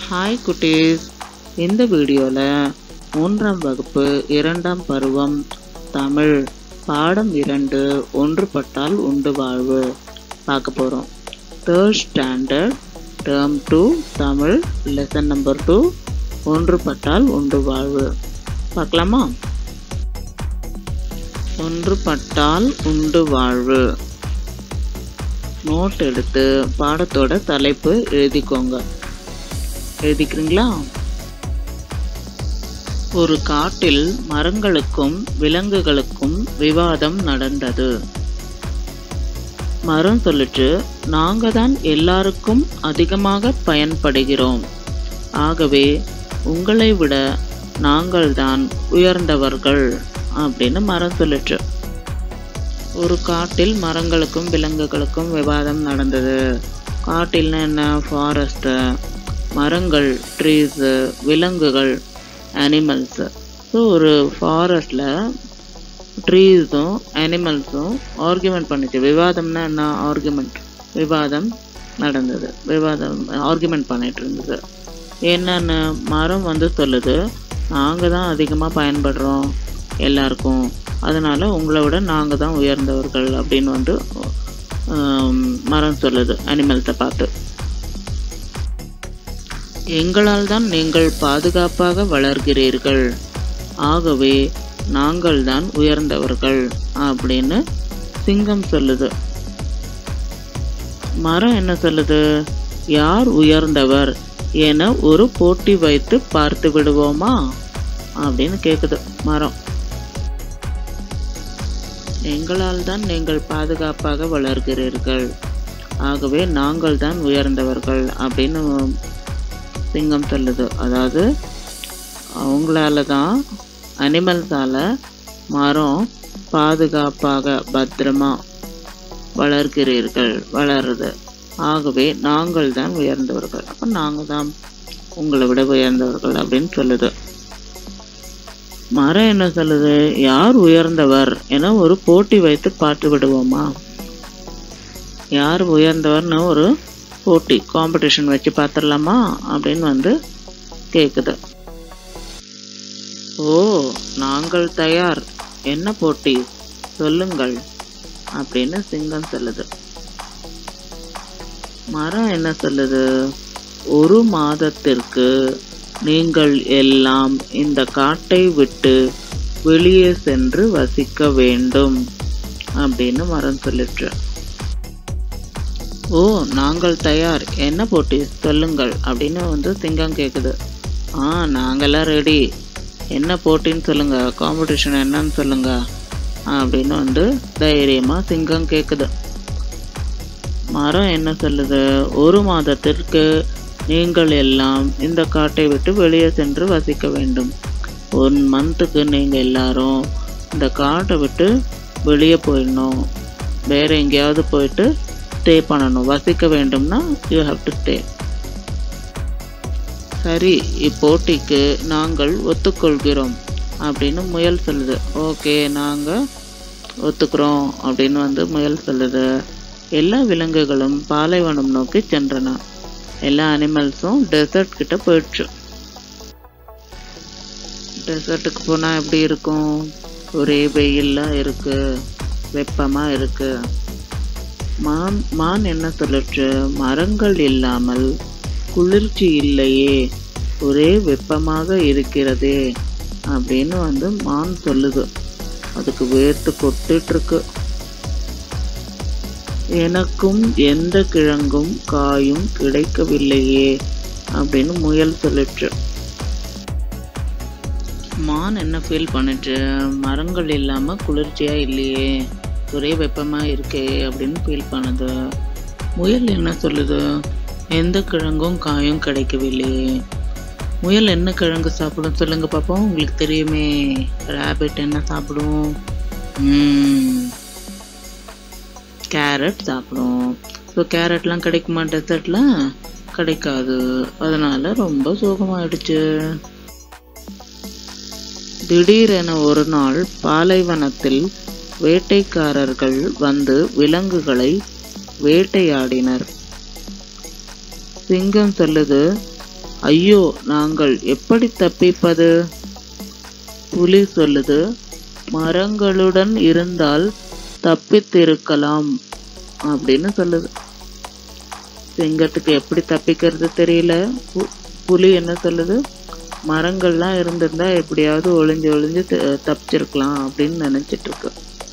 Hi குட்டீஸ் இந்த வீடியோவில் மூன்றாம் வகுப்பு இரண்டாம் பருவம் தமிழ் பாடம் இரண்டு ஒன்றுபட்டால் உண்டு வாழ்வு பார்க்க போகிறோம் third standard term two Tamil lesson number two ஒன்றுபட்டால் உண்டு வாழ்வு பார்க்கலாமா ஒன்றுபட்டால் உண்டு வாழ்வு நோட் எடுத்து பாடத்தோட தலைப்பு எழுதிக்கோங்க எழுதிக்கிறீங்களா ஒரு காட்டில் மரங்களுக்கும் விலங்குகளுக்கும் விவாதம் நடந்தது மரம் சொல்லிட்டு நாங்க தான் எல்லாருக்கும் அதிகமாக பயன்படுகிறோம் ஆகவே உங்களை விட நாங்கள் தான் உயர்ந்தவர்கள் அப்படின்னு மரம் சொல்லிட்டு ஒரு காட்டில் மரங்களுக்கும் விலங்குகளுக்கும் விவாதம் நடந்தது காட்டில்னா என்ன ஃபாரஸ்ட்டு மரங்கள் ட்ரீஸு விலங்குகள் அனிமல்ஸு ஸோ ஒரு ஃபாரஸ்டில் ட்ரீஸும் அனிமல்ஸும் ஆர்குமெண்ட் பண்ணிச்சு விவாதம்னா என்ன ஆர்குமெண்ட் விவாதம் நடந்தது விவாதம் ஆர்குமெண்ட் பண்ணிட்டு இருந்தது என்னென்னு மரம் வந்து சொல்லுது நாங்கள் தான் அதிகமாக பயன்படுறோம் எல்லாருக்கும் அதனால் உங்களை விட நாங்கள் தான் உயர்ந்தவர்கள் அப்படின்னு வந்து மரம் சொல்லுது அனிமல்ஸை பார்த்து எங்களால் தான் நீங்கள் பாதுகாப்பாக வளர்கிறீர்கள் ஆகவே நாங்கள் தான் உயர்ந்தவர்கள் அப்படின்னு சிங்கம் சொல்லுது மரம் என்ன சொல்லுது யார் உயர்ந்தவர் என ஒரு போட்டி வைத்து பார்த்து விடுவோமா அப்படின்னு கேக்குது மரம் எங்களால் தான் நீங்கள் பாதுகாப்பாக வளர்கிறீர்கள் ஆகவே நாங்கள் தான் உயர்ந்தவர்கள் அப்படின்னு சிங்கம் சொல்லுது அதாவது அவங்களால தான் அனிமல்ஸால் மரம் பாதுகாப்பாக பத்திரமா வளர்க்கிறீர்கள் வளருது ஆகவே நாங்கள் தான் உயர்ந்தவர்கள் அப்போ நாங்கள் தான் உங்களை விட உயர்ந்தவர்கள் அப்படின்னு சொல்லுது மரம் என்ன சொல்லுது யார் உயர்ந்தவர் என ஒரு போட்டி வைத்து பார்த்து விடுவோமா யார் உயர்ந்தவர்னு ஒரு போட்டி காம்படிஷன் வச்சு பார்த்துடலாமா அப்படின்னு வந்து கேட்குது ஓ நாங்கள் தயார் என்ன போட்டி சொல்லுங்கள் அப்படின்னு சிங்கம் சொல்லுது மரம் என்ன சொல்லுது ஒரு மாதத்திற்கு நீங்கள் எல்லாம் இந்த காட்டை விட்டு வெளியே சென்று வசிக்க வேண்டும் அப்படின்னு மரம் சொல்லிட்டு ஓ நாங்கள் தயார் என்ன போட்டி சொல்லுங்கள் அப்படின்னு வந்து சிங்கம் கேட்குது ஆ நாங்கெல்லாம் ரெடி என்ன போட்டின்னு சொல்லுங்க காம்படிஷன் என்னன்னு சொல்லுங்க அப்படின்னு வந்து தைரியமா சிங்கம் கேட்குது மரம் என்ன சொல்லுது ஒரு மாதத்திற்கு நீங்கள் எல்லாம் இந்த காட்டை விட்டு வெளியே சென்று வசிக்க வேண்டும் ஒன் மந்த்துக்கு நீங்கள் எல்லாரும் இந்த காட்டை விட்டு வெளியே போயிடணும் வேற எங்கேயாவது போயிட்டு ஸ்டே பண்ணணும் வசிக்க வேண்டும்னா யூ ஹாவ் டு ஸ்டே சரி இப்போட்டிக்கு நாங்கள் ஒத்துக்கொள்கிறோம் அப்படின்னு முயல் சொல்லுது ஓகே நாங்கள் ஒத்துக்கிறோம் அப்படின்னு வந்து முயல் சொல்லுது எல்லா விலங்குகளும் பாலைவனம் நோக்கி சென்றன எல்லா அனிமல்ஸும் டெசர்ட் கிட்ட போயிடுச்சு டெசர்ட்டுக்கு போனால் எப்படி இருக்கும் ஒரே வெயில்லாம் இருக்கு வெப்பமாக இருக்கு மான் மான் என்ன சொல்லுச்சு மரங்கள் இல்லாமல் குளிர்ச்சி இல்லையே ஒரே வெப்பமாக இருக்கிறதே அப்படின்னு வந்து மான் சொல்லுது அதுக்கு வேர்த்து கொட்டுட்டு இருக்கு எனக்கும் எந்த கிழங்கும் காயும் கிடைக்கவில்லையே அப்படின்னு முயல் சொல்லிட்டு மான் என்ன ஃபீல் பண்ணிட்டு மரங்கள் இல்லாமல் குளிர்ச்சியாக இல்லையே ஒரே வெப்பமாக இருக்கே அப்படின்னு ஃபீல் பண்ணுது முயல் என்ன சொல்லுது எந்த கிழங்கும் காயும் கிடைக்கவில்லையே முயல் என்ன கிழங்கு சாப்பிடும் சொல்லுங்க பார்ப்போம் உங்களுக்கு தெரியுமே ரேபிட் என்ன சாப்பிடும் கேரட் சாப்பிடும் ஸோ கேரட்லாம் கிடைக்குமா டெசர்ட்ல கிடைக்காது அதனால ரொம்ப சோகமாயிடுச்சு திடீரென ஒரு நாள் பாலைவனத்தில் வேட்டைக்காரர்கள் வந்து விலங்குகளை வேட்டையாடினர் சிங்கம் சொல்லுது ஐயோ நாங்கள் எப்படி தப்பிப்பது புலி சொல்லுது மரங்களுடன் இருந்தால் தப்பித்திருக்கலாம் அப்படின்னு சொல்லுது சிங்கத்துக்கு எப்படி தப்பிக்கிறது தெரியல பு- புலி என்ன சொல்லுது மரங்கள்லாம் இருந்திருந்தா எப்படியாவது ஒளிஞ்சு ஒளிஞ்சு த- தப்பிச்சிருக்கலாம் அப்படின்னு நினைச்சிட்டு இருக்கு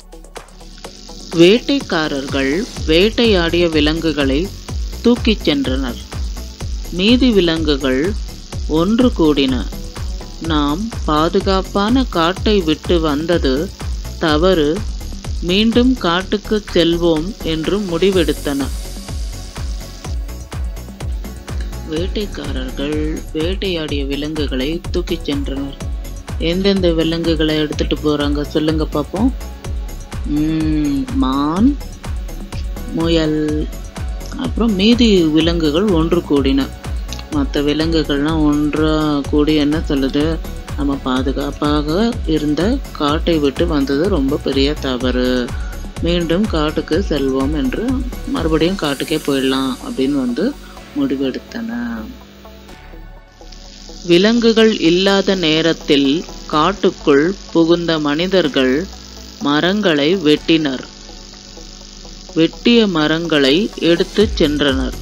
வேட்டைக்காரர்கள் வேட்டையாடிய விலங்குகளை தூக்கிச் சென்றனர் மீதி விலங்குகள் ஒன்று கூடின நாம் பாதுகாப்பான காட்டை விட்டு வந்தது தவறு மீண்டும் காட்டுக்கு செல்வோம் என்று முடிவெடுத்தன வேட்டைக்காரர்கள் வேட்டையாடிய விலங்குகளை தூக்கிச் சென்றனர் எந்தெந்த விலங்குகளை எடுத்துட்டு போறாங்க சொல்லுங்க பார்ப்போம் ம், மான் முயல் அப்புறம் மீதி விலங்குகள் ஒன்று கூடின மற்ற விலங்குகள்லாம் ஒன்றா கூடி என்ன சொல்லுது நம்ம பாதுகாப்பாக இருந்த காட்டை விட்டு வந்தது ரொம்ப பெரிய தவறு மீண்டும் காட்டுக்கு செல்வோம் என்று மறுபடியும் காட்டுக்கே போயிடலாம் அப்படின்னு வந்து முடிவெடுத்தன விலங்குகள் இல்லாத நேரத்தில் காட்டுக்குள் புகுந்த மனிதர்கள் மரங்களை வெட்டினர் வெட்டிய மரங்களை எடுத்துச் சென்றனர்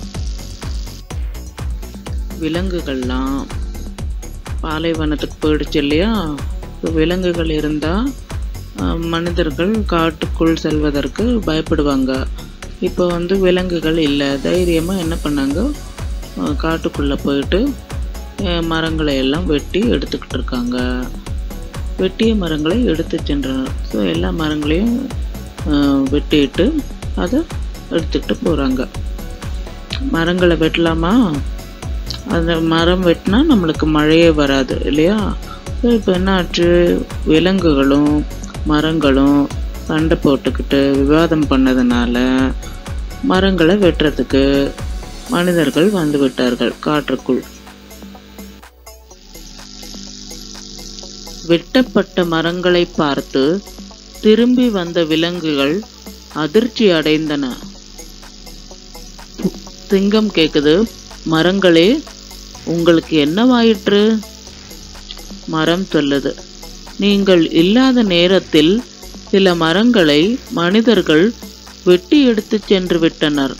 விலங்குகள்லாம் பாலைவனத்துக்கு போயிடுச்சு இல்லையா இப்ப விலங்குகள் இருந்தால் மனிதர்கள் காட்டுக்குள் செல்வதற்கு பயப்படுவாங்க இப்போ வந்து விலங்குகள் இல்லை தைரியமாக என்ன பண்ணாங்க அஹ் காட்டுக்குள்ளே போயிட்டு அஹ் மரங்களை எல்லாம் வெட்டி எடுத்துக்கிட்டு இருக்காங்க வெட்டிய மரங்களை எடுத்து சென்றனர் ஸோ எல்லா மரங்களையும் அஹ், வெட்டிட்டு அதை எடுத்துக்கிட்டு போகிறாங்க மரங்களை வெட்டலாமா அந்த மரம் வெட்டினா நம்மளுக்கு மழையே வராது இல்லையா ஸோ இப்போ என்ன ஆச்சு விலங்குகளும் மரங்களும் சண்டை போட்டுக்கிட்டு விவாதம் பண்ணதுனால மரங்களை வெட்டுறதுக்கு மனிதர்கள் வந்து விட்டார்கள் காற்றுக்குள் வெட்டப்பட்ட மரங்களை பார்த்து திரும்பி வந்த விலங்குகள் அதிர்ச்சி அடைந்தன சிங்கம் கேக்குது மரங்களே உங்களுக்கு என்னவாயிற்று மரம் சொல்லுது நீங்கள் இல்லாத நேரத்தில் சில மரங்களை மனிதர்கள் வெட்டி எடுத்துச் சென்று விட்டனர்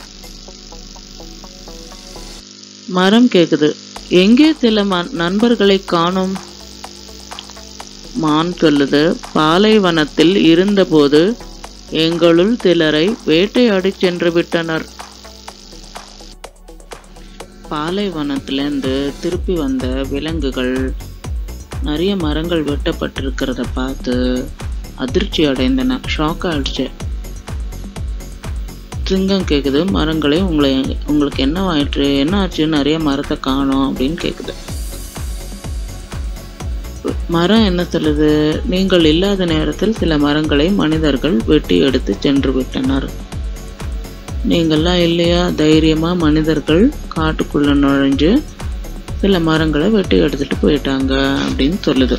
மரம் கேக்குது எங்கே சில ம- நண்பர்களை காணோம் மான் சொல்லுது பாலைவனத்தில் இருந்தபோது எங்களுள் சிலரை வேட்டையாடிச் சென்று விட்டனர் பாலைவனத்திலேருந்து திருப்பி வந்த விலங்குகள் நிறைய மரங்கள் வெட்டப்பட்டிருக்கிறத பார்த்து அதிர்ச்சி அடைந்தன ஷாக் ஆயிடுச்சு சிங்கம் கேக்குது மரங்களே உங்களை உங்களுக்கு என்ன ஆயிற்று என்ன ஆச்சு நிறைய மரத்தை காணோம் அப்படின்னு கேக்குது மரம் என்ன சொல்லுது நீங்கள் இல்லாத நேரத்தில் சில மரங்களை மனிதர்கள் வெட்டி எடுத்து சென்று விட்டனர் நீங்கள்லாம் இல்லையா தைரியமா மனிதர்கள் காட்டுக்குள்ள நுழைஞ்சு சில மரங்களை வெட்டி எடுத்துட்டு போயிட்டாங்க அப்படின்னு சொல்லுது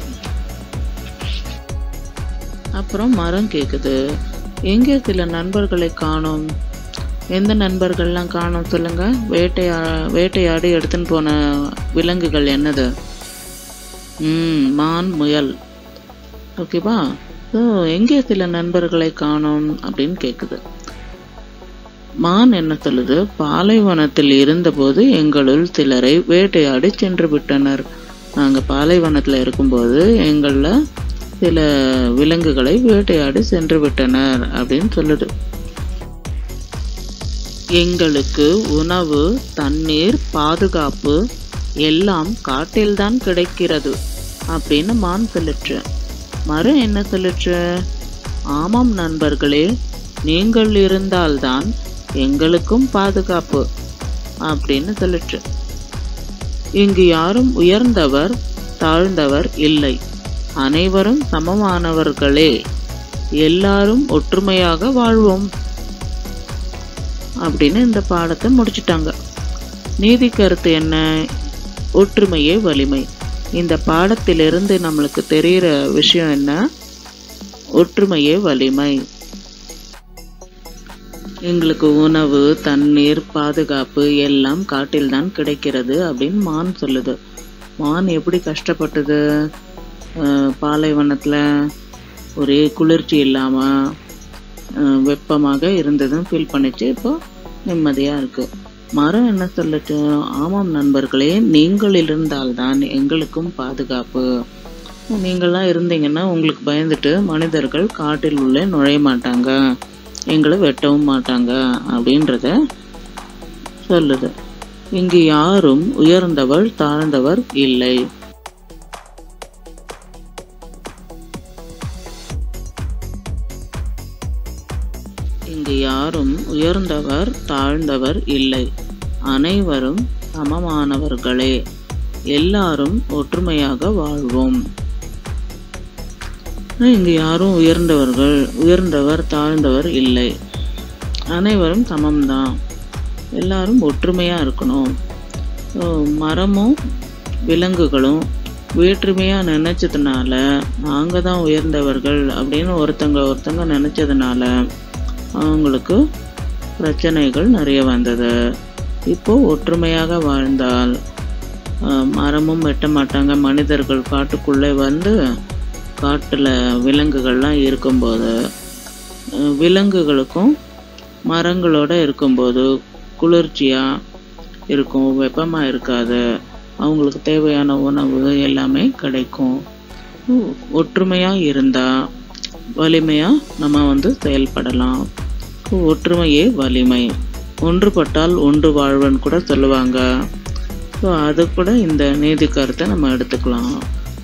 அப்புறம் மரம் கேக்குது எங்கே சில நண்பர்களை காணோம் எந்த நண்பர்கள்லாம் காணோம் சொல்லுங்க வேட்டையா வேட்டையாடி எடுத்துன்னு போன விலங்குகள் என்னது ம் மான் முயல் ஓகேவா ஸோ எங்கே சில நண்பர்களை காணோம் அப்படின்னு கேட்குது மான் என்ன சொல்லுது பாலைவனத்தில் இருந்தபோது எங்களுள் சிலரை வேட்டையாடி சென்று விட்டனர் நாங்கள் பாலைவனத்தில் இருக்கும்போது எங்களில் சில விலங்குகளை வேட்டையாடி சென்று விட்டனர் அப்படின்னு சொல்லுது எங்களுக்கு உணவு தண்ணீர் பாதுகாப்பு எல்லாம் காட்டில்தான் கிடைக்கிறது அப்படின்னு மான் சொல்லிச்சு மரம் என்ன சொல்லிச்சு ஆமாம் நண்பர்களே நீங்கள் இருந்தால்தான் எங்களுக்கும் பாதுகாப்பு அப்படின்னு சொல்லிச்சு இங்கு யாரும் உயர்ந்தவர் தாழ்ந்தவர் இல்லை அனைவரும் சமமானவர்களே எல்லாரும் ஒற்றுமையாக வாழ்வோம் அப்படின்னு இந்த பாடத்தை முடிச்சிட்டாங்க நீதி கருத்து என்ன ஒற்றுமையே வலிமை இந்த பாடத்திலிருந்து நம்மளுக்கு தெரிகிற விஷயம் என்ன ஒற்றுமையே வலிமை எங்களுக்கு உணவு தண்ணீர் பாதுகாப்பு எல்லாம் காட்டில் தான் கிடைக்கிறது அப்படின்னு மான் சொல்லுது மான் எப்படி கஷ்டப்பட்டது அஹ் பாலைவனத்தில் ஒரே குளிர்ச்சி இல்லாமல் வெப்பமாக இருந்ததுன்னு ஃபீல் பண்ணிச்சு இப்போ நிம்மதியாக இருக்கு மரம் என்ன சொல்லுச்சு ஆமாம் நண்பர்களே நீங்கள் இருந்தால்தான் எங்களுக்கும் பாதுகாப்பு நீங்களாம் இருந்தீங்கன்னா உங்களுக்கு பயந்துட்டு மனிதர்கள் காட்டில் உள்ளே நுழைய மாட்டாங்க எங்களை வெட்டவும் மாட்டாங்க அப்படின்றத சொல்லுது இங்கு யாரும் உயர்ந்தவர் தாழ்ந்தவர் இல்லை இங்கு யாரும் உயர்ந்தவர் தாழ்ந்தவர் இல்லை அனைவரும் சமமானவர்களே எல்லாரும் ஒற்றுமையாக வாழ்வோம் இங்கு யாரும் உயர்ந்தவர்கள் உயர்ந்தவர் தாழ்ந்தவர் இல்லை அனைவரும் சமம்தான் எல்லாரும் ஒற்றுமையா இருக்கணும் ஸோ மரமும் விலங்குகளும் வேற்றுமையா நினைச்சதுனால நாங்க தான் உயர்ந்தவர்கள் அப்படின்னு ஒருத்தங்க ஒருத்தங்க நினைச்சதுனால அவங்களுக்கு பிரச்சனைகள் நிறைய வந்தது இப்போ ஒற்றுமையாக வாழ்ந்தால் அஹ், மரமும் வெட்ட மாட்டாங்க மனிதர்கள் காட்டுக்குள்ளே வந்து காட்டில் விலங்குகள்லாம் இருக்கும்போது அஹ், விலங்குகளுக்கும் மரங்களோட இருக்கும்போது குளிர்ச்சியாக இருக்கும் வெப்பமாக இருக்காது அவங்களுக்கு தேவையான உணவு எல்லாமே கிடைக்கும் ஒ- ஒற்றுமையா இருந்தா வலிமையா நம்ம வந்து செயல்படலாம் ஒற்றுமையே வலிமை ஒன்றுபட்டால் ஒன்று வாழ்வன் கூட சொல்லுவாங்க ஸோ அது கூட இந்த நீதி கருத்தை நம்ம எடுத்துக்கலாம்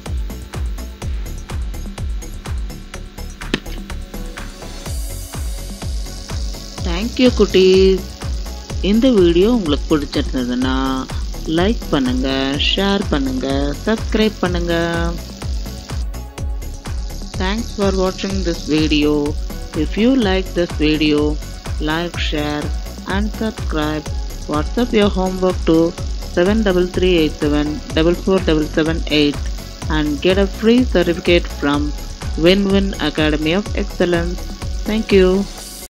தேங்க்யூ குட்டீஸ் இந்த வீடியோ உங்களுக்கு பிடிச்சிருந்ததுன்னா லைக் பண்ணுங்க ஷேர் பண்ணுங்க சப்ஸ்கிரைப் பண்ணுங்க தேங்க்ஸ் ஃபார் வாட்சிங் this video if you like this video like share and subscribe WhatsApp your homework to seven double three eight seven double four double seven eight and get a free certificate from Win Win Academy of Excellence. Thank you.